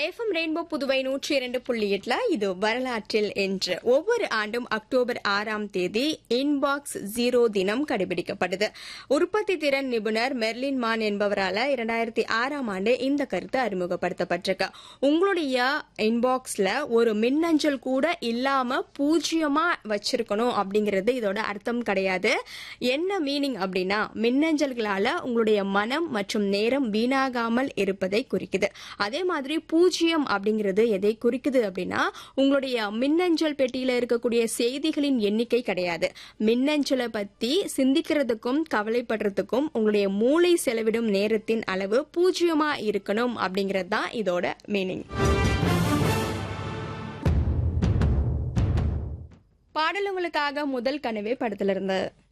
FM rainbow Puduvai நூற்றி இரண்டு புள்ளி எட்டுல இது வரலாற்றில் என்று ஒவ்வொரு ஆண்டும் அக்டோபர் ஆறாம் தேதி இன்பாக்ஸ் ஜீரோ தினம் கடைபிடிக்கப்படுது உற்பத்தி திறன் நிபுணர் மெர்லின் மான் என்பவரால இரண்டாயிரத்தி ஆறாம் ஆண்டு இந்த கருத்து அறிமுகப்படுத்தப்பட்டிருக்கு உங்களுடைய இன்பாக்ஸ்ல ஒரு மின்னஞ்சல் கூட இல்லாம பூஜ்ஜியமா வச்சிருக்கணும் அப்படிங்கிறது இதோட அர்த்தம் கிடையாது என்ன மீனிங் அப்படின்னா மின்னஞ்சல்களால உங்களுடைய மனம் மற்றும் நேரம் வீணாகாமல் இருப்பதை குறிக்குது அதே மாதிரி பூஜ்ஜியம் அப்படிங்கிறது எதை குறிக்குது அப்படின்னா உங்களுடைய மின்னஞ்சல் பெட்டியில இருக்கக்கூடிய செய்திகளின் எண்ணிக்கை கிடையாது மின்னஞ்சலை பத்தி சிந்திக்கிறதுக்கும் கவலைப்படுறதுக்கும் உங்களுடைய மூளை செலவிடும் நேரத்தின் அளவு பூஜ்ஜியமா இருக்கணும் அப்படிங்கிறது தான் இதோட மீனிங் பாடல் உங்களுக்காக முதல் கனவே படத்துல இருந்து